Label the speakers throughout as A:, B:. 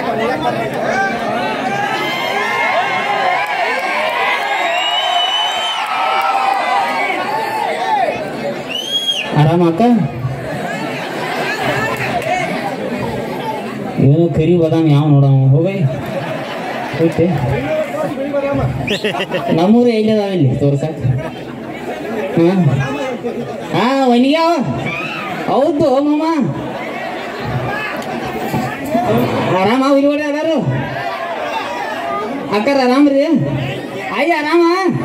A: ಆರಾಮ ಅಕ್ಕ ಏನು ಕರಿ ಬದಾಮ್ ಯಾವ ನೋಡವ ಹೋಗೈ ಹೋಯ್ತೆ ನಮ್ಮೂರು ಎಲ್ಲಿ ಅದಾವ ಇಲ್ಲಿ ತೋರ್ಸಕ್ ಹಾಂ ಹಾಂ ಒನಿಗ್ಯಾವ ಹೌದು ಮಾಮ ಆರಾಮ ಇರುವಡೆ ಅದಾರು ಅಕ್ಕರ ಆರಾಮ್ರಿ ಅಯ್ಯ ಆರಾಮ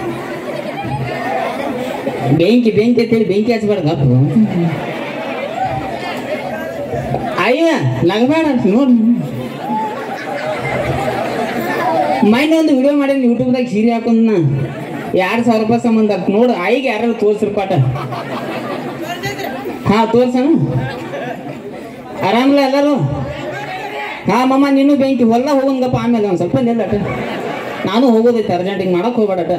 A: ಬೆಂಕಿ ಬೆಂಕಿ ಅಂತೇಳಿ ಬೆಂಕಿ ಹಚ್ಬೇಡ ಗಪ್ಪ ಅಯ್ಯ ನಗಬೇಡ ನೋಡ್ ಮೈನ್ ಒಂದು ವಿಡಿಯೋ ಮಾಡೀನಿ ಯೂಟ್ಯೂಬ್ದಾಗ ಸೀರೆ ಹಾಕೊಂಡ್ ಎರಡು ಸಾವಿರ ರೂಪಾಯಿ ಸಂಬಂಧ ನೋಡು ಆಯಿಗೆ ಯಾರು ತೋರ್ಸ್ರಿ ಪಾಠ ಹಾ ತೋರ್ಸಣ ಆರಾಮಿಲ್ಲ ಎಲ್ಲರೂ ಹಾ ಮಮ್ಮ ನೀನು ಬೆಂಕಿ ಹೊಲ್ಲ ಹೋಗಂಗಪ್ಪ ಆಮೇಲೆ ಒಂದು ಸ್ವಲ್ಪ ನಿಲ್ಲಟ ನಾನು ಹೋಗೋದೈತೆ ಅರ್ಜೆಂಟಿಗೆ ಮಾಡಕ್ ಹೋಗ್ಬೇಡಟ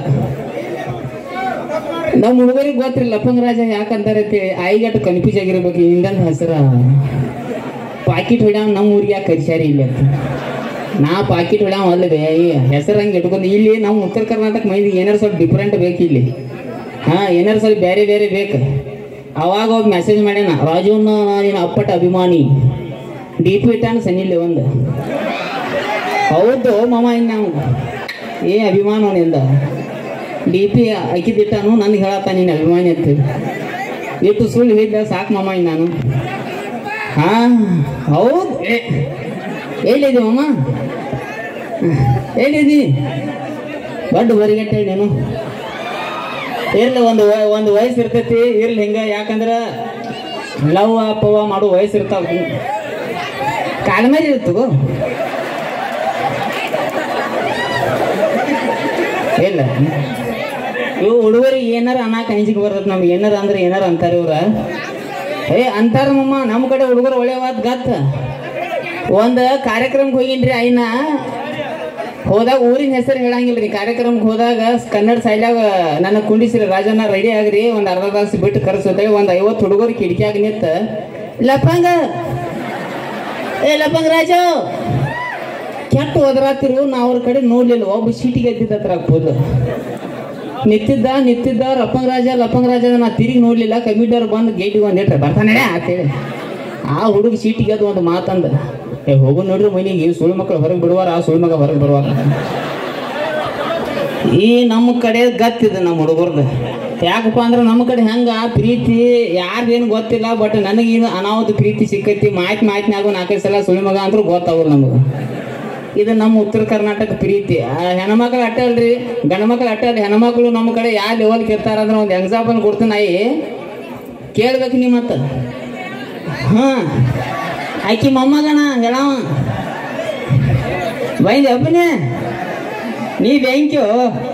A: ನಮ್ಮ ಹುಡುಗರಿಗೆ ಗೊತ್ತಿಲ್ಲ ಲಪ್ಪಂಗ ರಾಜ ಯಾಕಂತಾರೆ ಅಂತೇಳಿ ಆಯಿಗಟ್ಟು ಕನ್ಫ್ಯೂಸ್ ಆಗಿರ್ಬೇಕು ಇಂದನ್ ಹೆಸರ ಪಾಕಿಟ್ ಹೊಡ್ಯಾವ ನಮ್ಮ ಊರಿಗೆ ಯಾಕೆ ಕರಿಸ್ಯಾರಿ ಇಲ್ಲಿ ಅಂತ ನಾ ಪಾಕಿಟ್ ಹೊಡ್ಯಾವ ಅಲ್ಲದೆ ಈ ಹೆಸರು ಹಂಗೆ ಇಟ್ಕೊಂಡು ಇಲ್ಲಿ ನಮ್ಮ ಉತ್ತರ ಕರ್ನಾಟಕ ಮಂದಿ ಏನಾರು ಸ್ವಲ್ಪ ಡಿಫ್ರೆಂಟ್ ಬೇಕು ಇಲ್ಲಿ ಹಾ ಏನಾರು ಸ್ವಲ್ಪ ಬೇರೆ ಬೇರೆ ಬೇಕು ಅವಾಗ ಒಬ್ಬ ಮೆಸೇಜ್ ಮಾಡ್ಯಾನ ರಾಜುನ ನಿನ್ನ ಅಪ್ಪಟ ಅಭಿಮಾನಿ ಡಿ ಪಿ ಇಟ್ಟಾನ ಸನ್ನಿಲ್ಲಿ ಒಂದು ಹೌದು ಮಾಮ ಇನ್ನು ನಾವು ಏ ಅಭಿಮಾನ ಅವನಿಂದ ಡಿ ಪಿ ಅಕ್ಕಿದಿಟ್ಟಾನು ನನಗೆ ಹೇಳತ್ತ ನೀನು ಅಭಿಮಾನಿ ಅಂತ ಇಟ್ಟು ಸುಳ್ಳು ಹೇಳಿದ್ದೆ ಸಾಕು ಮಾಮ ಇನ್ನು ನಾನು ಹಾ ಹೌದು ಏ ಎಲ್ಲಿದ್ದಿ ಮಾಮ ಎಲ್ಲಿದ್ದಿ ದೊಡ್ಡ ಬರಿಗಟ್ಟೆ ನೀನು ಇರ್ಲಿ ಒಂದು ವಯ- ಒಂದು ವಯಸ್ಸು ಇರ್ತೈತಿ ಇರ್ಲಿ ಹಿಂಗ ಯಾಕಂದ್ರ ಲವ್ ಪವ ಮಾಡೋ ವಯಸ್ಸು ಇರ್ತಾವ ಕಾಲ್ಮೇಲೆ ಇರ್ತಗೋ ಇಲ್ಲ ಇವು ಹುಡುಗರಿಗೆ ಏನಾರ ಅನ್ನಕ್ಕೆ ಅಂಜಿಕೆ ಬರ್ತದೆ ನಮ್ಗೆ ಏನಾರ ಅಂದ್ರೆ ಏನಾರ ಅಂತಾರೆ ಇವ್ರ ಏ ಅಂತಾರ ಮಮ್ಮ ನಮ್ಮ ಕಡೆ ಹುಡುಗರು ಒಳ್ಳೆವಾದ ಗತ್ತ ಒಂದು ಕಾರ್ಯಕ್ರಮಕ್ಕೆ ಹೋಗಿನ್ರಿ ಐನ ಹೋದಾಗ ಊರಿನ ಹೆಸರು ಹೇಳಂಗಿಲ್ಲ ರೀ ಕಾರ್ಯಕ್ರಮಕ್ಕೆ ಹೋದಾಗ ಕನ್ನಡ ಸೈಲಾಗ ನನ್ನ ಕುಂಡಿಸಿರಿ ರಾಜನ ರೆಡಿ ಆಗ್ರಿ ಒಂದು ಅರ್ಧ ತಾಸು ಬಿಟ್ಟು ಕರೆಸೋದಾಗ ಒಂದು ಐವತ್ತು ಹುಡುಗರು ಕಿಟಕಿಯಾಗ ನಿಂತ ಲಪಂಗ ಏ ಲಪಂಗ ರಾಜ ಕೆಟ್ಟ ಒದರಾತಿರು ನಾ ಅವ್ರ ಕಡೆ ನೋಡ್ಲಿಲ್ಲ ಒಬ್ಬ ಸೀಟಿಗೆ ಎದ್ದಿದ್ದ ಹತ್ರ ಕೂದಲು ನಿಂತಿದ್ದ ನಿಂತಿದ್ದ ಲಪಂಗ ರಾಜ ಲಪಂಗ ರಾಜ ನಾ ತಿರುಗಿ ನೋಡ್ಲಿಲ್ಲ ಕಮಿಟಿಯವ್ರು ಬಂದು ಗೇಟಿಗೆ ಒಂದು ಇಟ್ರೆ ಬರ್ತಾನೆ ಅಂತೇಳಿ ಆ ಹುಡುಗ ಸೀಟಿಗೆ ಅದು ಒಂದು ಮಾತಂದ ಏ ಹೋಗು ನೋಡ್ರಿ ಮನೆಗೆ ಸುಳ್ಳು ಮಕ್ಕಳು ಹೊರಗೆ ಬಿಡುವಾರ ಆ ಸುಳ್ಳು ಮಗ ಹೊರಗೆ ಬಿಡುವಾರ ಈ ನಮ್ಮ ಕಡೆ ಗತ್ತಿದೆ ನಮ್ಮ ಹುಡುಗರ್ದು ಯಾಕಪ್ಪ ಅಂದ್ರೆ ನಮ್ಮ ಕಡೆ ಹೆಂಗ ಪ್ರೀತಿ ಯಾರ್ದೇನು ಗೊತ್ತಿಲ್ಲ ಬಟ್ ನನಗೇನು ಅನಾಹುತ ಪ್ರೀತಿ ಸಿಕ್ಕೈತಿ ಮಾಹಿತಿ ಮಾಹಿತಿನಾಗು ನಾಲ್ಕೈದು ಸಲ ಸುಳ್ಳು ಮಗ ಅಂದ್ರೂ ಗೊತ್ತಾಗಲ್ಲ ನಮಗೆ ಇದು ನಮ್ಮ ಉತ್ತರ ಕರ್ನಾಟಕ ಪ್ರೀತಿ ಆ ಹೆಣ್ಮಕ್ಳು ಅಟ್ಟ ಅಲ್ರಿ ಗಂಡು ಮಕ್ಳು ಅಟ್ಟ ಅಲ್ರಿ ಹೆಣ್ಮಕ್ಳು ನಮ್ಮ ಕಡೆ ಯಾವ ಲೆವೆಲ್ಗೆ ಇರ್ತಾರ ಅಂದ್ರೆ ಒಂದು ಎಕ್ಸಾಂಪಲ್ ಕೊಡ್ತೀನಿ ನಾಯಿ ಕೇಳ್ಬೇಕು ನೀ ಮತ್ತೆ ಹಾಂ ಆಕಿ ಮೊಮ್ಮಗಣ ಹೇಳವ ಬೈಂದೆ ಅಪ್ಪನೇ ನೀ ಬ್ಯಾಂಕ್ಯೋ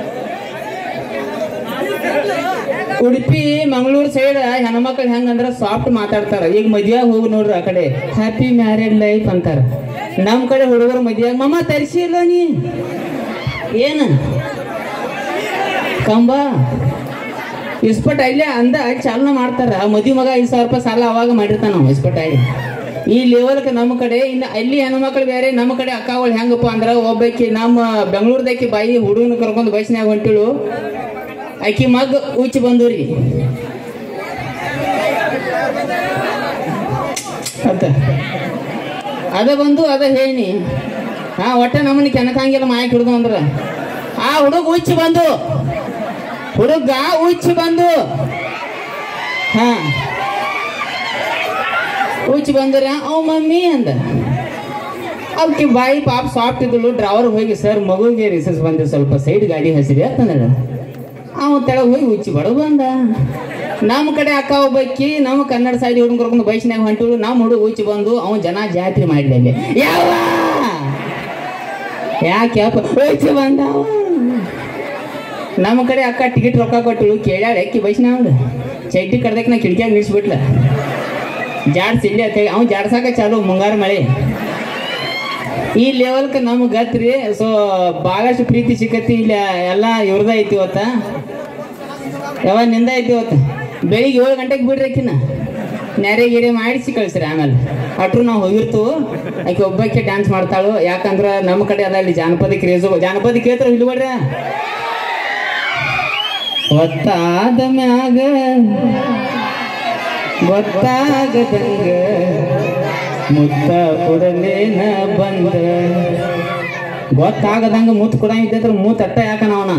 A: ಉಡುಪಿ ಮಂಗಳೂರು ಸೈಡ್ ಹೆಣ್ಮಕ್ಳು ಹೆಂಗಂದ್ರೆ ಸಾಫ್ಟ್ ಮಾತಾಡ್ತಾರ ಈಗ ಮದ್ವೆಯಾಗ ಹೋಗಿ ನೋಡ್ರಿ ಆ ಕಡೆ ಹ್ಯಾಪಿ ಮ್ಯಾರೇಡ್ ಲೈಫ್ ಅಂತಾರ ನಮ್ಮ ಕಡೆ ಹುಡುಗರು ಮದ್ವೆಯಾಗ ಮಮ್ಮ ತರಿಸಿ ಇಲ್ಲ ನೀ ಏನು ಕಂಬ ಇಸ್ಪಟ್ ಅಲ್ಲೇ ಅಂದ ಚಾಲನೆ ಮಾಡ್ತಾರ ಮದುವೆ ಮಗ ಐದು ಸಾವಿರ ರೂಪಾಯಿ ಸಾಲ ಅವಾಗ ಮಾಡಿರ್ತಾನ ನಾವು ಇಸ್ಪಟ್ ಆಗಿ ಈ ಲೆವೆಲ್ಗೆ ನಮ್ಮ ಕಡೆ ಇನ್ನು ಅಲ್ಲಿ ಹೆಣ್ಮಕ್ಳು ಬೇರೆ ನಮ್ಮ ಕಡೆ ಅಕ್ಕಗಳು ಹೆಂಗಪ್ಪ ಅಂದ್ರೆ ಒಬ್ಬಾಕಿ ನಮ್ಮ ಬೆಂಗಳೂರ್ದಾಕಿ ಬಾಯಿ ಹುಡುಗನ ಕರ್ಕೊಂಡು ಬಸ್ನ್ಯಾಗ ಹೊಂಟಿಳು ಆಕಿ ಮಗ್ ಉಚ್ಚಿ ಬಂದೂರಿ ಅಂತ ಅದ ಬಂದು ಅದ ಹೇಳಿ ಹಾ ಒಟ್ಟ ನಮ್ಮನ್ನ ಕೆನಕಂಗಿಲ್ಲ ಮಾಯಕ್ ಹಿಡ್ದು ಅಂದ್ರ ಆ ಹುಡುಗ ಉಚ್ಚಿ ಬಂದು ಹುಡುಗ ಉಚ್ಚಿ ಬಂದು ಹಾ ಉಚ್ಚಿ ಬಂದ್ರೆ ಅವ್ ಮಮ್ಮಿ ಅಂದ ಅದಕ್ಕೆ ಬಾಯಿ ಪಾಪ ಸಾಫ್ಟ್ ಇದ್ದಳು ಡ್ರೈವರ್ ಹೋಗಿ ಸರ್ ಮಗುಗೆ ರಿಸರ್ಚ್ ಬಂದ್ರೆ ಸ್ವಲ್ಪ ಸೈಡ್ ಗಾಡಿ ಹಸಿರಿ ಅಂತಂದಳ ಅವ ತೆಳಗೆ ಹೋಗಿ ಉಚ್ಚಿ ಬಡ ಬಂದ ನಮ್ಮ ಕಡೆ ಅಕ್ಕ ಒಬ್ಬಕ್ಕಿ ನಮ್ಮ ಕನ್ನಡ ಸೈಡ್ ಹುಡುಗ ಕರ್ಕೊಂಡು ಬೈಸ್ನಾಗ ಹೊಂಟಿಳು ನಮ್ಮ ಹುಡುಗ ಉಚ್ಚಿ ಬಂದು ಅವ ಜನ ಜಾತ್ರೆ ಮಾಡಿಲ್ಲ ಅಲ್ಲಿ ಯಾವ ಯಾಕೆ ಉಚ್ಚಿ ಬಂದ ಅವ. ನಮ್ಮ ಕಡೆ ಅಕ್ಕ ಟಿಕೆಟ್ ರೊಕ್ಕ ಕೊಟ್ಟಳು ಕೇಳ್ಯಾಳ ಅಕ್ಕಿ ಬೈಸ್ನಾಗ ಚಡ್ಡಿ ಕಡ್ದಕ್ಕೆ ನಾ ಕಿಟಕಿಯಾಗ ನಿಲ್ಸ್ಬಿಟ್ಲ ಜಾಡ್ಸ್ ಇಲ್ಲಿ ಅಂತ ಹೇಳಿ ಅವ್ನು ಜಾಡ್ಸಾಕ ಚಾಲು ಮುಂಗಾರು ಮಳೆ ಈ ಲೆವೆಲ್ಗೆ ನಮ್ಗೆ ಗತ್ರಿ ಸೊ ಭಾಳಷ್ಟು ಪ್ರೀತಿ ಸಿಕ್ಕತಿ ಇಲ್ಲಿ ಎಲ್ಲ ಇವ್ರದ ಐತಿ ಇವತ್ತ ಯಾವ ನಿಂದ ಐತಿ ಇವತ್ತು ಬೆಳಿಗ್ಗೆ ಏಳು ಗಂಟೆಗೆ ಬಿಡ್ರಿ ಆಕಿನ ನೆರೆ ಗಿರೆ ಮಾಡಿಸಿ ಕಳಿಸ್ರಿ ಆಮೇಲೆ ಅಟ್ರು ನಾವು ಹೋಗಿರ್ತು ಆಕೆ ಒಬ್ಬಾಕೆ ಡ್ಯಾನ್ಸ್ ಮಾಡ್ತಾಳು ಯಾಕಂದ್ರ ನಮ್ಮ ಕಡೆ ಅದ ಇಲ್ಲಿ ಜಾನಪದ ಕ್ರೇಜು ಜಾನಪದ ಕೇಳ್ತಾರ ಇಲ್ಲಿ ಬಿಡ್ರ ಒತ್ತಾದ ಮ್ಯಾಗ ಗೊತ್ತಾಗದಂಗ ಮುತ್ತ ಕೊಡಲೇನ ಬಂದ ಗೊತ್ತಾಗದಂಗ ಮುತ್ತು ಕೊಡಂಗಿದ್ದ ಮೂತ್ ಅಟ್ಟ ಯಾಕನ ಅವನ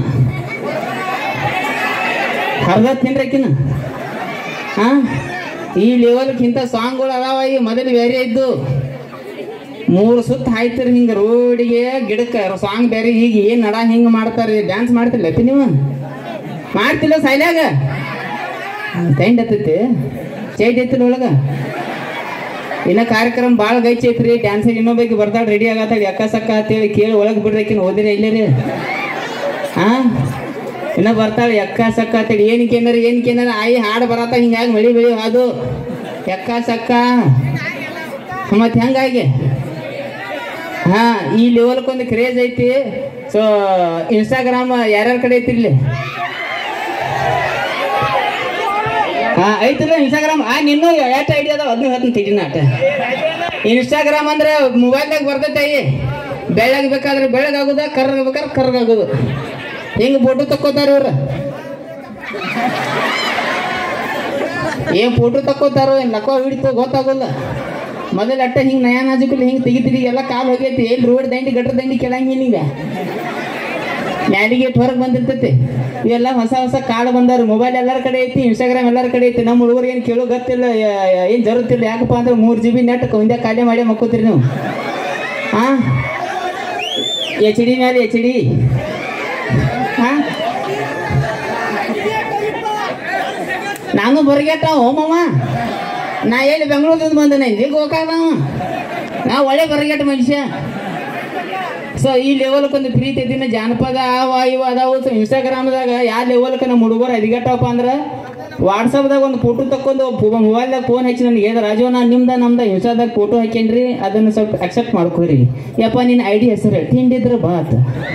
A: ಹರ್ದ ತಿನ್ರಕಿನ ಹಾ ಈ ಲೆವೆಲ್ಕ್ಕಿಂತ ಸಾಂಗ್ಗಳು ಅದಾವ ಈ ಮೊದಲು ಬೇರೆ ಇದ್ದು ಮೂರು ಸುತ್ತ ಹಾಯ್ತಿರಿ ಹಿಂಗೆ ರೋಡಿಗೆ ಗಿಡಕ್ಕೆ ಸಾಂಗ್ ಬೇರೆ ಈಗ ಏನು ನಡ ಹಿಂಗೆ ಮಾಡ್ತಾರೆ ಡ್ಯಾನ್ಸ್ ಮಾಡ್ತಿರ್ಲ ಅಪ್ಪಿ ನೀವು ಮಾಡ್ತಿಲ್ಲ ಸೈಲ್ಯಾಗ ಟೈಂಡ್ ಹತ್ತೈತಿ ಚೈಟ್ ಐತಿಲ್ಲ ಒಳಗ ಇನ್ನ ಕಾರ್ಯಕ್ರಮ ಭಾಳ ಗೈಚ್ ಐತ್ರಿ ಡ್ಯಾನ್ಸರ್ ಇನ್ನೊಬ್ಬಾಕಿ ಬರ್ತಾಳೆ ರೆಡಿ ಆಗತ್ತಾಳೆ ಅಕ್ಕ ಸಕ್ಕ ಅಂತೇಳಿ ಕೇಳಿ ಒಳಗೆ ಬಿಡ್ರಕಿನ ಓದಿರಿ ಇಲ್ಲೇ ಹಾ ಇನ್ನ ಬರ್ತಾಳೆ ಎಕ್ಕ ಸಕ್ಕ ಅಂತೇಳಿ ಏನಕ್ಕೆ ಏನಾರ ಏನಕ್ಕೆ ಏನಾರ ಆಯಿ ಹಾಡು ಬರತ್ತ ಹಿಂಗಾಗಿ ಮಳಿ ಬೆಳಿ ಅದು ಎಕ್ಕ ಸಕ್ಕ ಮತ್ತೆ ಹೆಂಗಾಗಿ ಹಾ ಈ ಲೆವೆಲ್ಕ್ ಒಂದು ಕ್ರೇಜ್ ಐತಿ ಸೊ ಇನ್ಸ್ಟಾಗ್ರಾಮ್ ಯಾರ್ಯಾರ ಕಡೆ ಐತಿ ಇಲ್ಲಿ ಹಾ ಐತಿಲ್ಲ ಇನ್ಸ್ಟಾಗ್ರಾಮ್ ಆ ನಿನ್ನೂ ಎಷ್ಟು ಐಡಿಯಾ ಅದಾವ ಅದನ್ನ ಹೇಳ್ತೀನಿ ತಿಳಿ ಆಟ ಇನ್ಸ್ಟಾಗ್ರಾಮ್ ಅಂದ್ರೆ ಮೊಬೈಲ್ದಾಗ ಬರ್ತೈತೆ ಅಯ್ಯಿ ಬೆಳಗ್ಬೇಕಾದ್ರೆ ಬೆಳಗಾಗುದ ಕರ್ರಗ್ಬೇಕಾದ್ರೆ ಕರ್ರಗಾಗುದು ಹಿಂಗೆ ಫೋಟೋ ತಕ್ಕೋತಾರ ಇವ್ರು ಏನ್ ಫೋಟೋ ತಕ್ಕೋತಾರೋ ಏನ್ ನಕೋ ಹಿಡಿತೋ ಗೊತ್ತಾಗೋಲ್ಲ ಮೊದಲ ಅಟ್ಟ ಹಿಂಗೆ ನಯಾ ನಾಜುಕಲ್ಲಿ ಹಿಂಗೆ ತೆಗಿತೀರಿ ಎಲ್ಲ ಕಾಲು ಹೋಗೈತಿ ಎಲ್ಲಿ ರೋಡ್ ದಂಡಿ ಗಟ್ರ ದಂಡಿ ಕೆಳಂಗಿಲ್ಲ ಈಗ ಮ್ಯಾಲಿಗೆ ಹೊರಗೆ ಬಂದಿರ್ತೈತಿ ಇವೆಲ್ಲ ಹೊಸ ಹೊಸ ಕಾಡು ಬಂದಾರ ಮೊಬೈಲ್ ಎಲ್ಲರ ಕಡೆ ಐತಿ ಇನ್ಸ್ಟಾಗ್ರಾಮ್ ಎಲ್ಲರ ಕಡೆ ಐತಿ ನಮ್ಮ ಹುಡುಗರು ಏನು ಕೇಳೋ ಗೊತ್ತಿಲ್ಲ ಏನು ಜರುತ್ತಿಲ್ಲ ಯಾಕಪ್ಪ ಅಂದ್ರೆ ಮೂರು ಜಿ ಬಿ ನೆಟ್ ಒಂದೇ ಖಾಲಿ ಮಾಡಿ ಮಕ್ಕೋತೀರಿ ನೀವು ಹಾ ಎಚ್ ಡಿ ಮೇಲೆ ಎಚ್ ಡಿ ಹಾ ನಾನು ಬರಗೆಟ್ಟ ಹೋಮಮ್ಮ ನಾ ಎಲ್ಲಿ ಬೆಂಗಳೂರಿಂದ ಬಂದನೆ ಇಲ್ಲಿ ಗೋಕಾಕ ನಾ ಒಳ್ಳೆ ಬರಗೆಟ್ಟ ಮನುಷ್ಯ ಸೊ ಈ ಲೆವೆಲ್ಕ್ ಒಂದು ಪ್ರೀತಿ ಐತಿನ ಜಾನಪದ ಅವ ಇವ ಅದಾವು ಸೊ ಇನ್ಸ್ಟಾಗ್ರಾಮ್ದಾಗ ಯಾವ ಲೆವೆಲ್ಕ್ ನಮ್ಮ ಹುಡುಗರು ಅದಿಗಟ್ಟಪ್ಪ ಅಂದ್ರೆ ವಾಟ್ಸಪ್ದಾಗ ಒಂದು ಫೋಟೋ ತಕ್ಕೊಂಡು ಮೊಬೈಲ್ದಾಗ ಫೋನ್ ಹಚ್ಚಿ ನನಗೆ ಏದ ರಾಜು ನಾನು ನಿಮ್ದ ನಮ್ದ ಇನ್ಸ್ಟಾದಾಗ ಫೋಟೋ ಹಾಕೇನ್ರಿ ಅದನ್ನು ಸ್ವಲ್ಪ ಅಕ್ಸೆಪ್ಟ್ ಮಾಡ್ಕೋರಿ ಯಪ್ಪ ನಿನ್ನ ಐ ಡಿ ಹೆಸರು ತಿಂಡಿದ್ರ ಬಾತ್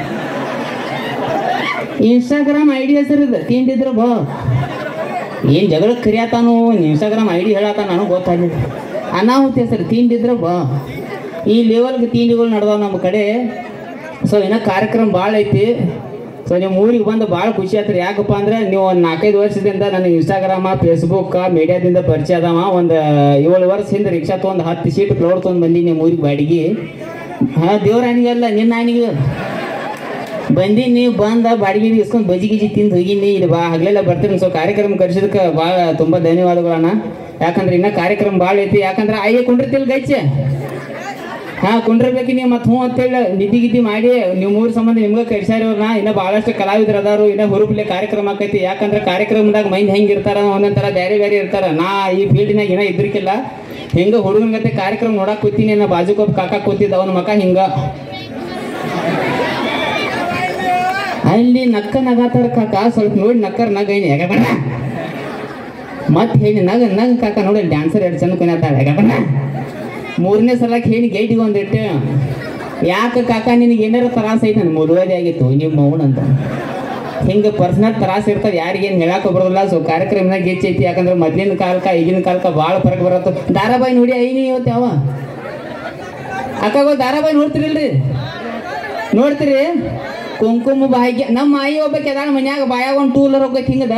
A: ಇನ್ಸ್ಟಾಗ್ರಾಮ್ ಐ ಡಿ ಹೆಸರು ಇದೆ ತಿಂಡಿದ್ರ ಬಾ ಏನು ಜಗಳ ಕರಿಯಾತಾನು ಇನ್ಸ್ಟಾಗ್ರಾಮ್ ಐ ಡಿ ಹೇಳತ್ತಾನ ನನಗೆ ಗೊತ್ತಾಗಲಿಲ್ಲ ಅನಾಹುತಿ ಹೆಸರು ತಿಂಡಿದ್ರ ಬಾ ಈ ಲೆವೆಲ್ಗೆ ತಿಂಡಿಗಳು ನಡೆದಾವ ನಮ್ಮ ಕಡೆ ಸೊ ಇನ್ನೂ ಕಾರ್ಯಕ್ರಮ ಭಾಳ ಐತಿ ಸೊ ನಿಮ್ಮ ಊರಿಗೆ ಬಂದು ಭಾಳ ಖುಷಿ ಆತ್ರಿ ಯಾಕಪ್ಪ ಅಂದ್ರೆ ನೀವು ಒಂದು ನಾಲ್ಕೈದು ವರ್ಷದಿಂದ ನನಗೆ ಇನ್ಸ್ಟಾಗ್ರಾಮ ಫೇಸ್ಬುಕ್ ಮೀಡಿಯಾದಿಂದ ಪರಿಚಯ ಅದಾವ ಒಂದು ಏಳು ವರ್ಷ ಹಿಂದೆ ರಿಕ್ಷಾ ತೊಗೊಂಡು ಹತ್ತು ಸೀಟ್ ಫ್ಲೋರ್ ತೊಗೊಂಡು ಬಂದಿ ನಿಮ್ಮ ಊರಿಗೆ ಬಾಡಿಗೆ ಹಾಂ ದೇವ್ರ ಆನಿಗಲ್ಲ ನಿನ್ನ ಆನಿಗೆ ಬಂದಿ ನೀವು ಬಂದ ಬಾಡಿಗೆ ಇಸ್ಕೊಂಡು ಬಜಿ ಗಿಜಿ ತಿಂದು ಹೋಗಿನಿ ಇಲ್ಲಿ ಬಾ ಹಗಲೆಲ್ಲ ಬರ್ತೀನಿ ಸೊ ಕಾರ್ಯಕ್ರಮ ಕರ್ಸಿದಕ್ಕೆ ಭಾಳ ತುಂಬ ಧನ್ಯವಾದಗಳಣ್ಣ ಯಾಕಂದ್ರೆ ಇನ್ನ ಕಾರ್ಯಕ್ರಮ ಭಾಳ ಐತಿ ಯಾಕಂದ್ರೆ ಆಯ್ಯ ಕುಂಡಿರ್ತಿಲ್ ಗಚ್ಚ ಹಾ ಕುಂಡಿರ್ಬೇಕು ನೀವು ಮತ್ತೆ ಹ್ಞೂ ಅಂತೇಳಿ ನಿದ್ದಿ ಗಿದ್ದಿ ಮಾಡಿ ನೀವು ಮೂರು ಸಂಬಂಧ ನಿಮ್ಗೆ ಕರ್ಸ್ಯಾರವ್ರನ್ನ ಇನ್ನ ಭಾಳಷ್ಟು ಕಲಾವಿದ್ರು ಅದಾರು ಇನ್ನ ಹುರುಪ್ಲೆ ಕಾರ್ಯಕ್ರಮ ಆಕೈತಿ ಯಾಕಂದ್ರೆ ಕಾರ್ಯಕ್ರಮದಾಗ ಮೈಂಡ್ ಹೆಂಗೆ ಇರ್ತಾರ ಒಂದೊಂದ್ ಥರ ಬೇರೆ ಬೇರೆ ಇರ್ತಾರ ನಾ ಈ ಫೀಲ್ಡ್ನಾಗ ಏನೋ ಇದ್ರಿಕಿಲ್ಲ ಹಿಂಗ ಹುಡುಗನ ಗತೆ ಕಾರ್ಯಕ್ರಮ ನೋಡಕ್ ಕೂತೀನಿ ನಾ ಬಾಜುಕೊಬ್ಬ ಕಾಕ ಕೂತಿದ್ದ ಅವನ ಮಕ ಹಿಂಗ ಅಲ್ಲಿ ನಕ್ಕ ನಗಾತಾರ ಕಾಕ ಸ್ವಲ್ಪ ನೋಡಿ ನಕ್ಕರ್ ನಗ ಏನಿ ಯಾಕ ಬಣ್ಣ ಮತ್ತೆ ಹೇಳಿ ನಗ ನಗ ಕಾಕ ನೋಡಿ ಡ್ಯಾನ್ಸರ್ ಎರಡು ಚಂದ ಕುಣಿತಾಳೆ ಯಾಕ ಬಣ್ಣ ಮೂರನೇ ಸಲಕ್ಕೆ ಹೇಳಿ ಗೈಟಿಗೆ ಒಂದಿಟ್ಟು ಯಾಕೆ ಕಾಕ ನಿನಗೆ ಏನಾರ ತ್ರಾಸ ಐತೆ ನನ್ನ ಮುಳುವದೆ ಆಗಿತ್ತು ನಿಮ್ಮ ಮೌನ್ ಅಂತ ಹಿಂಗೆ ಪರ್ಸನಲ್ ತ್ರಾಸ ಇರ್ತದೆ ಯಾರಿಗೇನು ಹೇಳಕ್ಕೆ ಬರೋದಿಲ್ಲ ಸೊ ಕಾರ್ಯಕ್ರಮನಾಗ ಹೆಚ್ಚೈತಿ ಯಾಕಂದ್ರೆ ಮೊದ್ಲಿನ ಕಾಲಕ್ಕೆ ಈಗಿನ ಕಾಲಕ್ಕೆ ಭಾಳ ಫರಕ್ ಬರತ್ತ ಧಾರಾವಾಹಿ ನೋಡಿ ಐನಿ ಇವತ್ತು ಯಾವ ಅಕ್ಕಗಳು ಧಾರಾವಾಹಿ ನೋಡ್ತಿರಿಲ್ರಿ ನೋಡ್ತೀರಿ ಕುಂಕುಮ ಭಾಗ್ಯ ನಮ್ಮ ಆಯಿ ಒಬ್ಬಕ್ಕೆ ಅದಾಳ ಮನ್ಯಾಗ ಬಾಯಾಗ ಒಂದು ಟೂ ವೀಲರ್ ಹೋಗ್ಬೇಕು ಹಿಂಗದ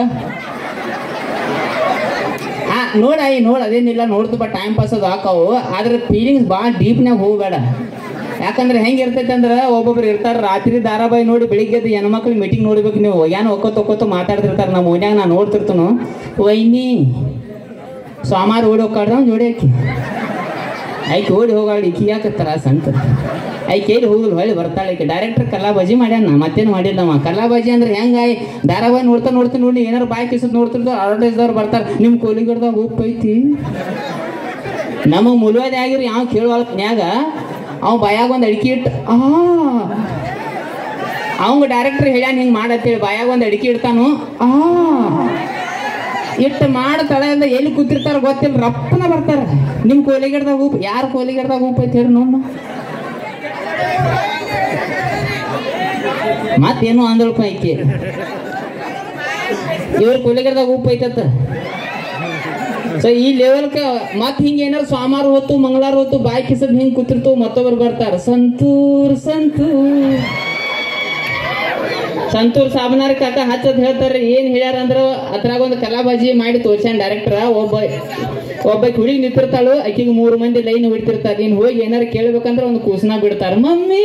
A: ಆ ನೋಡ ಆಯಿ ನೋಡ ಅದೇನಿಲ್ಲ ನೋಡ್ತು ಬಟ್ ಟೈಮ್ ಪಾಸ್ ಅದು ಹಾಕಾವು ಆದ್ರೆ ಫೀಲಿಂಗ್ಸ್ ಭಾಳ ಡೀಪ್ನಾಗ ಹೋಗಬೇಡ ಯಾಕಂದ್ರೆ ಹೆಂಗೆ ಇರ್ತೈತೆ ಅಂದ್ರೆ ಒಬ್ಬೊಬ್ರು ಇರ್ತಾರೆ ರಾತ್ರಿ ಧಾರಾವಾಹಿ ನೋಡಿ ಬೆಳಿಗ್ಗೆ ಎದ್ದು ಹೆಣ್ಮಕ್ಳು ಮೀಟಿಂಗ್ ನೋಡ್ಬೇಕು ನೀವು ಏನು ಒಕ್ಕೋತ ಒಕ್ಕೋತ ಮಾತಾಡ್ತಿರ್ತಾರೆ ನಮ್ಮ ಓನ್ಯಾಗ ನಾನು ನೋಡ್ತಿರ್ತನು ವೈನಿ ಸೋಮಾರ ಓಡಿ ಹೋಗ್ಕಾಡ್ದ ಜೋಡಿ ಆಕಿ ಆಯ್ಕೆ ಓಡಿ ಹೋಗಾಡಿ ಈಕಿ ಯಾಕೆ ತ್ರಾಸ ಅಂತ ಆಯ್ಕೆ ಎಲ್ಲಿ ಹೋಗಲ್ ಹೊಳ್ಳಿ ಬರ್ತಾಳೆ ಆಯ್ಕೆ ಡೈರೆಕ್ಟರ್ ಕಲಾಬಾಜಿ ಮಾಡ್ಯಾನ ಮತ್ತೇನು ಮಾಡಿಲ್ಲ ಅವ ಕಲಾಬಾಜಿ ಅಂದ್ರೆ ಹೆಂಗಾಯ್ ಧಾರಾವಾಹಿ ನೋಡ್ತಾ ನೋಡ್ತಾ ನೋಡಿ ಏನಾರು ಬಾಯ್ ಕಿಸದ್ ನೋಡ್ತಿರ್ತಾರ ಅಡ್ವರ್ಟೈಸ್ದವ್ರು ಬರ್ತಾರೆ ನಿಮ್ಮ ಕೋಲಿಗಡ್ದಾಗ ಉಪ್ಪು ಐತಿ ನಮಗೆ ಮುಳುವದೆ ಆಗಿರಿ ಯಾವ ಕೇಳುವಲ್ನ್ಯಾಗ ಅವ ಬಾಯಾಗ ಒಂದು ಅಡಿಕೆ ಇಟ್ಟು ಆ ಅವಂಗ ಡೈರೆಕ್ಟರ್ ಹೇಳ್ಯಾನ ಹಿಂಗೆ ಮಾಡತ್ತೇಳಿ ಬಾಯಾಗ ಒಂದು ಅಡಿಕೆ ಇಡ್ತಾನು ಆ ಇಟ್ಟು ಮಾಡ ತಳೆಯಿಂದ ಎಲ್ಲಿ ಕೂತಿರ್ತಾರ ಗೊತ್ತಿಲ್ಲ ರಪ್ಪನ ಬರ್ತಾರ ನಿಮ್ಮ ಕೋಲಿಗಡ್ದಾಗ ಉಪ್ಪು ಯಾರು ಕೋಲಿಗಡ್ದಾಗ ಉಪ್ಪು ಐತಿ ಹೇಳಿ ನೋಡ ಮತ್ತೇನು ಅಂದಳಪ್ಪ ಐತಿ ಇವ್ರ ಕೋಲಿಗಡ್ದಾಗ ಉಪ್ಪು ಐತತ್ತ ಸೊ ಈ ಲೆವೆಲ್ಕ ಮತ್ ಹಿಂಗ ಏನಾರ ಸೋಮವಾರ ಹೊತ್ತು ಮಂಗಳವಾರ ಹೊತ್ತು ಬಾಯಿ ಕಿಸದ್ ಹಿಂಗ್ ಕೂತಿರ್ತು ಮತ್ತೊಬ್ರು ಬರ್ತಾರ ಸಂತೂರ್ ಸಂತೂರ್ ಸಂತೂರ್ ಸಾಬನಾರ್ ಕಾಕ ಹಚ್ಚದ್ ಹೇಳ್ತಾರ್ರಿ ಏನ್ ಹೇಳ್ಯಾರ ಅಂದ್ರ ಅದ್ರಾಗ ಒಂದು ಕಲಾಬಾಜಿ ಮಾಡಿ ತೋರ್ಸ್ಯಾನ ಡೈರೆಕ್ಟರ್ ಒಬ್ಬ ಒಬ್ಬ ಹುಡುಗಿ ನಿಂತಿರ್ತಾಳು ಆಕಿಗೆ ಮೂರು ಮಂದಿ ಲೈನ್ ಬಿಡ್ತಿರ್ತಾರ ನೀನ್ ಹೋಗಿ ಏನಾರ ಕೇಳ್ಬೇಕಂದ್ರ ಒಂದು ಕೂಸನ ಬಿಡ್ತಾರ ಮಮ್ಮಿ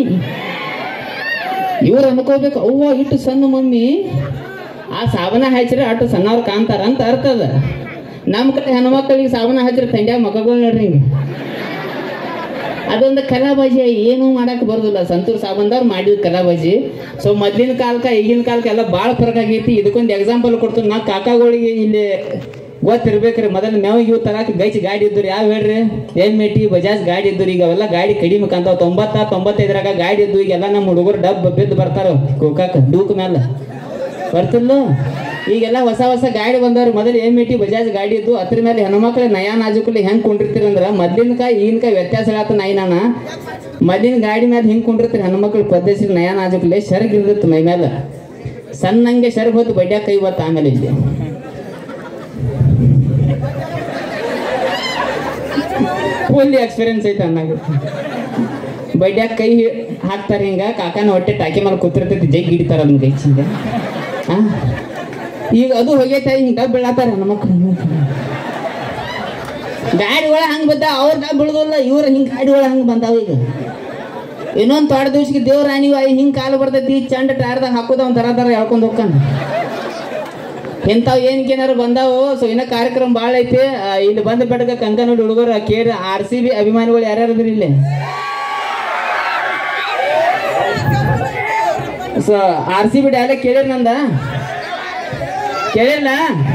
A: ಇವ್ರು ಅನ್ಕೋಬೇಕು ಅವ್ವ ಇಟ್ಟು ಸಣ್ಣ ಮಮ್ಮಿ ಆ ಸಾಬನ ಹಚ್ಚಿರ ಅಷ್ಟು ಸಣ್ಣವ್ರು ಕಾಣ್ತಾರ ಅಂತ ಅರ್ಥ ಅದ ನಮ್ಮ ಕಡೆ ಹೆಣ್ಮಕ್ಳಿಗೆ ಸಾಬನ ಹಚ್ಚಿರ ತಂಡ್ಯಾಗ ಮಕ್ಕಳು ನೋಡ್ರಿ ಹಿಂಗೆ ಅದೊಂದು ಕಲಾಬಾಜಿ ಏನೂ ಮಾಡಕ್ ಬರೋದಿಲ್ಲ ಸಂತೂರ್ ಸಾಬಂದವ್ರು ಮಾಡಿದ ಕಲಾಬಾಜಿ ಸೊ ಮೊದ್ಲಿನ ಕಾಲಕ್ಕ ಈಗಿನ ಕಾಲಕ್ಕೆ ಎಲ್ಲ ಭಾಳ ಫರಕ್ ಆಗೈತಿ ಇದಕ್ಕೊಂದು ಎಕ್ಸಾಂಪಲ್ ಕೊಡ್ತೀನಿ ನಾ ಕಾಕಾಗಳಿಗೆ ಇಲ್ಲಿ ಗೊತ್ತಿರ್ಬೇಕ್ರಿ ಮೊದಲು ಮೇವ್ ಇವು ತರಾಕ ಗೈಚ್ ಗಾಡಿ ಇದ್ದರು ಯಾವ ಹೇಳ್ರಿ ಎಮ್ ಎ ಟಿ ಬಜಾಜ್ ಗಾಡಿ ಇದ್ದರು ಈಗ ಅವೆಲ್ಲ ಗಾಡಿ ಕಡಿಮೆ ಕಾಂತಾವ ತೊಂಬತ್ತ ತೊಂಬತ್ತೈದರಾಗ ಗಾಡಿ ಇದ್ದು ಈಗೆಲ್ಲ ನಮ್ಮ ಹುಡುಗರು ಡಬ್ ಬಿದ್ದು ಬರ್ತಾರ ಗೋಕಾಕ ಡೂಕ್ ಮೇಲೆ ಬರ್ತಿಲ್ಲ ಈಗೆಲ್ಲ ಹೊಸ ಹೊಸ ಗಾಡಿ ಬಂದವ್ರು ಮೊದಲು ಎಮ್ ಟಿ ಬಜಾಜ್ ಗಾಡಿ ಇದ್ದು ಅದ್ರ ಮೇಲೆ ಹೆಣ್ಮಕ್ಳು ನಯಾ ನಾಜುಕಲ್ಲಿ ಹೆಂಗ್ ಕುಂಡಿರ್ತೀರಂದ್ರ ಮೊದ್ಲಿನ ಕಾಯಿ ಈಗಿನ ಕಾಯಿ ವ್ಯತ್ಯಾಸ ಹೇಳತ್ತ ನಾಯಿ ನಾನ ಮೊದ್ಲಿನ ಗಾಡಿ ಮೇಲೆ ಹಿಂಗ್ ಕುಂಡಿರ್ತೀರಿ ಹೆಣ್ಮಕ್ಳು ಪದ್ಧತಿ ನಯಾ ನಾಜುಕಲ್ಲಿ ಶರ್ಗ್ ಇರ್ದಿತ್ತು ಮೈ ಮೇಲೆ ಸಣ್ಣಂಗೆ ಶರ್ಗ್ ಹೊತ್ತು ಬಡ್ಯಾಕ ಕೈ ಬತ್ತ ಆಮೇಲೆ ಇಲ್ಲಿ ಫುಲ್ ಎಕ್ಸ್ಪೀರಿಯನ್ಸ್ ಐತೆ ಅನ್ನಾಗ ಬಡ್ಯಾಕ ಕೈ ಹಾಕ್ತಾರೆ ಹಿಂಗ ಕಾಕನ ಹೊಟ್ಟೆ ಟಾಕಿ ಮೇಲೆ ಕೂತಿರ್ತೈತಿ ಜಗ್ ಹಿಡಿತಾರ ಅದನ್ನ ಕೈ ಹಿಂಗ ಆ? ಈಗ ಅದು ಹೋಗೈತೆ ಹಿಂಗ ಡಬ್ ಬೀಳತ್ತಾರ ನಮ್ಮ ಮಕ್ಕಳು ಗಾಡಿಗಳ ಹಂಗ ಬಂದ ಅವ್ರ ಡಬ್ ಬೀಳೋದಿಲ್ಲ ಇವ್ರ ಹಿಂಗ್ ಗಾಡಿಗಳ ಹಂಗ ಬಂದಾವ ಈಗ ಇನ್ನೊಂದ್ ತೋಟ ದಿವ್ಸಕ್ಕೆ ದೇವ್ರ ಆಣಿವ ಹಿಂಗ್ ಕಾಲು ಬರ್ತೈತಿ ಚಂಡ ಟೈರ್ದಾಗ ಹಾಕೋದ ಒಂದ್ ತರ ತರ ಎಳ್ಕೊಂಡ್ ಹೋಗ್ತಾನ ಇಂಥವ್ ಏನಕ್ಕೇನಾರು ಬಂದಾವು ಸೊ ಇನ್ನ ಕಾರ್ಯಕ್ರಮ ಭಾಳ ಐತಿ ಆ, ಇಲ್ಲಿ ಬಂದ ಬೆಡಗ ಕಂಕನೋಡಿ ಹುಡುಗರು ಕೇಳಿ ಆರ್ ಸಿ ಬಿ ಅಭಿಮಾನಿಗಳು ಯಾರ್ಯಾರು ಅದ್ರಿ ಇಲ್ಲಿ so R C B dialogue ಕೇಳಿರ್ ನಂದ ಕೇಳಿಲ್ಲ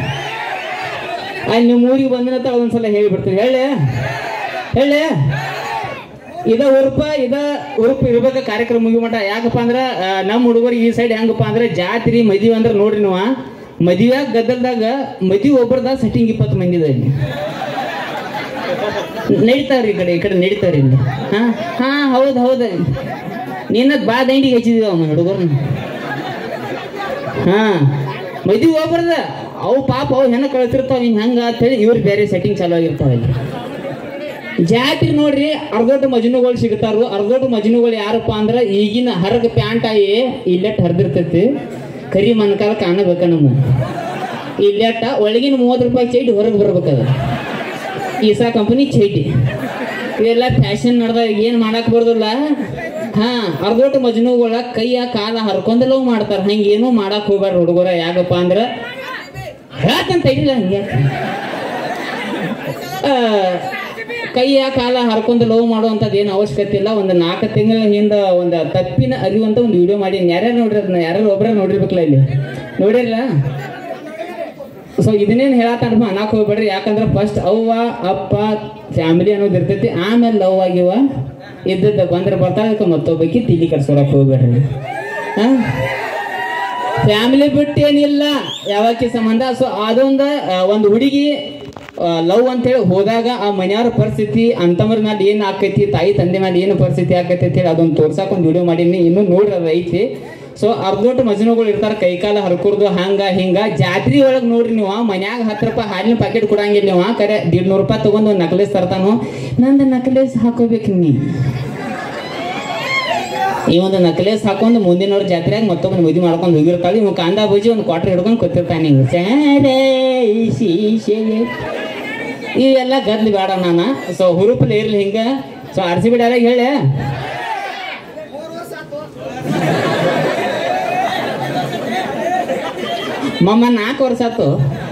A: ಅಲ್ಲಿ ನಿಮ್ಮ ಊರಿಗೆ ಬಂದಿನಂತ ಒಂದ್ಸಲ ಹೇಳಿಬಿಡ್ತೀವಿ ಹೇಳಿ ಹೇಳಿ ಇದ ಉರುಪ ಇದ ಉರುಪ ಇರ್ಬೇಕ ಕಾರ್ಯಕ್ರಮ ಮುಗಿ ಮಟ ಯಾಕಪ್ಪ ಅಂದ್ರ ಆ, ನಮ್ಮ ಹುಡುಗರಿಗೆ ಈ ಸೈಡ್ ಹೆಂಗಪ್ಪ ಅಂದ್ರೆ ಜಾತ್ರಿ ಮದುವೆ ಅಂದ್ರೆ ನೋಡ್ರಿ ನೀವು ಮದುವೆಯಾಗ ಗದ್ದಲ್ದಾಗ ಮದುವೆ ಒಬ್ಬರದಾಗ ಸೆಟ್ಟಿಂಗ್ ಇಪ್ಪತ್ತು ಮಂದಿ ಇದೆ ಇಲ್ಲಿ ನಡೀತಾವ್ರಿ ಈ ಕಡೆ ಈ ಕಡೆ ನಡೀತಾವ್ರಿ ಇಲ್ಲಿ ಹಾ ಹಾ ಹೌದು ಹೌದು ನಿನ್ನ ಬಾ ದಂಡಿಗೆ ಹಚ್ಚಿದೀವಿ ಅಮ್ಮ ಹುಡುಗರ್ನ ಹಾ ಮದುವೆ ಒಬ್ಬರದ ಅವು ಪಾಪ ಅವು ಹೆಣ್ಣ ಕಳ್ತಿರ್ತಾವ ಹಿಂಗೆ ಹಂಗ ಅಂತೇಳಿ ಇವ್ರು ಬೇರೆ ಸೆಟ್ಟಿಂಗ್ ಚಾಲು ಆಗಿರ್ತಾವ ಇಲ್ಲಿ ಜಾತ್ರೆ ನೋಡ್ರಿ ಅರ್ಧೋಟ ಮಜ್ನುಗಳು ಸಿಗ್ತಾರು ಅರ್ಧೋಟ ಮಜ್ನುಗಳು ಯಾರಪ್ಪ ಅಂದ್ರ ಈಗಿನ ಹರಗ ಪ್ಯಾಂಟ್ ಆಗಿ ಇಲ್ಲೆಟ್ ಹರಿದಿರ್ತೈತಿ ಕರಿ ಮನ್ಕಾಲ ಕಾಣಬೇಕ ನಮ್ಮ ಇಲ್ಲೆಟ್ಟ ಒಳಗಿನ ಮೂವತ್ತು ರೂಪಾಯಿ ಚೈಟಿ ಹೊರಗೆ ಬರ್ಬೇಕದ ಈಸಾ ಕಂಪನಿ ಚೈಟಿ ಇವೆಲ್ಲ ಫ್ಯಾಷನ್ ನಡೆದ ಏನು ಮಾಡಕ್ ಬರ್ದಿಲ್ಲ ಹಾ ಅರ್ಧೋಟ ಮಜ್ನುಗಳ ಕೈಯ ಕಾಲ ಹರ್ಕೊಂಡೆಲ್ಲ ಮಾಡ್ತಾರ ಹಂಗೆ ಏನೂ ಮಾಡಕ್ ಹೋಗ್ಬೇಡ್ರಿ ಹುಡುಗರ ಯಾಕಪ್ಪ ಅಂದ್ರ ಹೇಳ್ತಂತ ಇಡಿಲ್ಲ ಹಂಗೆ ಆ, ಕೈಯ ಕಾಲ ಹರ್ಕೊಂಡು ಲವ್ ಮಾಡುವಂಥದ್ದು ಏನು ಅವಶ್ಯಕತೆ ಇಲ್ಲ ಒಂದು ನಾಲ್ಕು ತಿಂಗಳ ಹಿಂದ ಒಂದು ತಪ್ಪಿನ ಅರಿವು ಅಂತ ಒಂದು ವಿಡಿಯೋ ಮಾಡಿ ಯಾರ್ಯಾರು ನೋಡ್ರಿ ಅದನ್ನ ಯಾರ್ಯಾರು ಒಬ್ಬರ ನೋಡಿರ್ಬೇಕಲ್ಲ ಇಲ್ಲಿ ನೋಡಿರಲ್ಲ ಸೊ ಇದನ್ನೇನು ಹೇಳತ್ತಾನ ಅನ್ನಕ್ಕೆ ಹೋಗ್ಬೇಡ್ರಿ ಯಾಕಂದ್ರೆ ಫಸ್ಟ್ ಅವ್ವ ಅಪ್ಪ ಫ್ಯಾಮಿಲಿ ಅನ್ನೋದು ಇರ್ತೈತಿ ಆಮೇಲೆ ಲವ್ ಆಗಿವ ಇದ್ದದ್ದು ಬಂದ್ರೆ ಬರ್ತಾಳೆ ಅದಕ್ಕೆ ಮತ್ತೊಬ್ಬಕ್ಕೆ ತಿಳಿ ಕರ್ಸೋಳಕ್ಕೆ ಹೋಗ್ಬೇಡ್ರಿ ಹಾ ಫ್ಯಾಮಿಲಿ ಬಿಟ್ಟು ಏನಿಲ್ಲ ಯಾವಕ್ಕೆ ಸಂಬಂಧ ಸೊ ಅದೊಂದು ಆ, ಒಂದು ಹುಡುಗಿ ಲವ್ ಅಂತೇಳಿ ಹೋದಾಗ ಆ ಮನೆಯವ್ರ ಪರಿಸ್ಥಿತಿ ಅಂತಮ್ರ ಮೇಲೆ ಏನು ಆಕೈತಿ ತಾಯಿ ತಂದೆ ಮೇಲೆ ಏನು ಪರಿಸ್ಥಿತಿ ಆಕೈತಿ ಅಂತೇಳಿ ಅದೊಂದು ತೋರ್ಸಾಕ ಒಂದು ವಿಡಿಯೋ ಮಾಡೀನಿ ಇನ್ನೂ ನೋಡ್ರಿ ಅದು ಐತಿ ಸೊ ಅರ್ಧೋಟ್ ಮಜನುಗಳು ಇರ್ತಾರ ಕೈಕಾಲ ಹರ್ಕುರ್ದು ಹಂಗ ಹಿಂಗ ಜಾತ್ರಿ ಒಳಗೆ ನೋಡ್ರಿ ನೀವು ಮನ್ಯಾಗ ಹತ್ತು ರೂಪಾಯಿ ಹಾಲಿನ ಪ್ಯಾಕೆಟ್ ಕೊಡಂಗಿಲ್ಲ ನೀವು ಕರೆ ದೀಡ್ ನೂರು ರೂಪಾಯಿ ತಗೊಂಡು ಒಂದು ನಕ್ಲೇಸ್ ತರ್ತಾನು ನಂದು ನಕ್ಲೇಸ್ ಹಾಕೋಬೇಕು ನೀ ಈ ಒಂದು ನಕ್ಲೇಸ್ ಹಾಕೊಂಡು ಮುಂದಿನವ್ರ ಜಾತ್ರೆಯಾಗ ಮತ್ತೊಬ್ಬನ ಮದುವೆ ಮಾಡ್ಕೊಂಡು ಹೋಗಿರ್ತಾಳೆ ಇವ್ ಕಾಂದ ಬಜ್ಜಿ ಒಂದು ಕ್ವಾಟ್ರ್ ಹಿಡ್ಕೊಂಡು ಕೂತಿರ್ತಾನೆ ಹಿಂಗೆ ಚಾರೆ ಶೀಶೆಗೆ ಇವೆಲ್ಲ ಗದ್ಲು ಬೇಡ ನಾನು ಸೊ ಹುರುಪಲ್ಲಿ ಇರ್ಲಿ ಹಿಂಗೆ so R C B dialogue ಹೇಳಿ ಮಮ್ಮ ನಾಲ್ಕು ವರ್ಷ ಆತು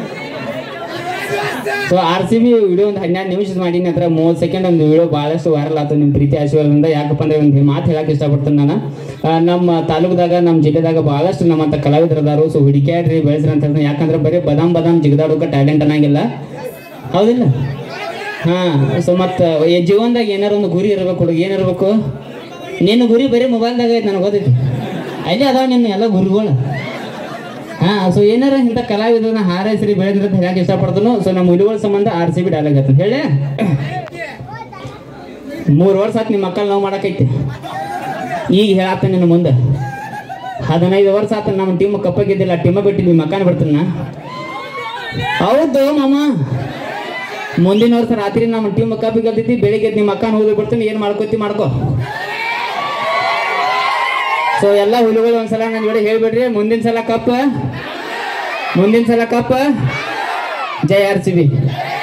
A: so R C B video ಒಂದು ಹನ್ನೆರಡು ನಿಮಿಷ ಮಾಡೀನಿ ಅದ್ರ ಮೂವತ್ತು ಸೆಕೆಂಡ್ ಒಂದು ವಿಡಿಯೋ ಭಾಳಷ್ಟು ವೈರಲ್ ಆಯ್ತು ನಿಮ್ಮ ಪ್ರೀತಿ ಆಶೀರ್ವಾದದಿಂದ ಯಾಕಪ್ಪ ಅಂದ್ರೆ ಒಂದು ಮಾತು ಹೇಳಕ್ಕೆ ಇಷ್ಟಪಡ್ತೀನಿ ನಾನು ಆ, ನಮ್ಮ ತಾಲೂಕದಾಗ ನಮ್ಮ ಜಿಲ್ಲೆದಾಗ ಭಾಳಷ್ಟು ನಮ್ಮಂಥ ಕಲಾವಿದರು ಅದಾರು ಸೊ ಹುಡುಕ್ಯಾಡ್ರಿ ಬೆಳೆಸ್ರಿ ಅಂತ ಹೇಳ್ತೀನಿ ಯಾಕಂದ್ರೆ ಬರೀ ಬದಾಮ್ ಬದಾಮ್ ಜಿಗದಾಡೋಕೆ ಟ್ಯಾಲೆಂಟ್ ಅನ್ನಂಗಿಲ್ಲ ಹೌದಿಲ್ಲ ಹಾಂ ಸೊ ಮತ್ತು ಜೀವನದಾಗ ಏನಾರು ಒಂದು ಗುರಿ ಇರಬೇಕು ಹುಡುಗ ಏನಿರ್ಬೇಕು ನಿನ್ನ ಗುರಿ ಬರೀ ಮೊಬೈಲ್ದಾಗ ಐತೆ ನನಗೆ ಗೊತ್ತೈತಿ ಅಲ್ಲಿ ಅದಾವ ನಿನ್ನ ಎಲ್ಲ ಗುರುಗಳು ಹಾ ಸೊ ಏನಾರ ಇಂಥ ಕಲಾವಿದರನ್ನ ಹಾರೈಸ್ರಿ ಬೆಳೆದ್ರಿ ಅಂತ ಹೇಳಕ್ ಇಷ್ಟಪಡ್ತನು ಸೊ ನಮ್ಮ ಹುಡುಗಳ ಸಂಬಂಧ ಆರ್ ಸಿ ಬಿ ಡೈಲಾಗ್ ಅಂತ ಹೇಳಿ ಮೂರು ವರ್ಷ ಆತ್ ನಿಮ್ಮ ಮಕ್ಕಳು ನಾವು ಮಾಡಕೈತಿ ಈಗ ಹೇಳತ್ತ ನಿನ್ನ ಮುಂದೆ ಹದಿನೈದು ವರ್ಷ ಆತ ನಮ್ಮ ಟೀಮ್ ಕಪ್ಪ ಗೆದ್ದಿಲ್ಲ ಟೀಮ ಬಿಟ್ಟು ನಿಮ್ಮ ಮಕ್ಕನ ಬಿಡ್ತೀನಿ ನಾ ಹೌದು ಮಾಮ ಮುಂದಿನ ವರ್ಷ ರಾತ್ರಿ ನಮ್ಮ ಟೀಮ್ ಕಪ್ ಗೆಲ್ತೈತಿ ಬೆಳಿಗ್ಗೆ ಎದ್ದು ನಿಮ್ಮ ಅಕ್ಕನ ಹೋಗಿ ಬಿಡ್ತೀನಿ ಏನು ಮಾಡ್ಕೋತಿ ಮಾಡ್ಕೋ ಸೊ ಎಲ್ಲ ಹುಲಿಗಳು ಒಂದ್ಸಲ ನನ್ನ ಜೋಡಿ ಹೇಳ್ಬಿಡ್ರಿ ಮುಂದಿನ ಸಲ ಕಪ್ ಮುಂದಿನ ಸಲ ಕಪ್ ಜೈ ಆರ್ ಸಿ ಬಿ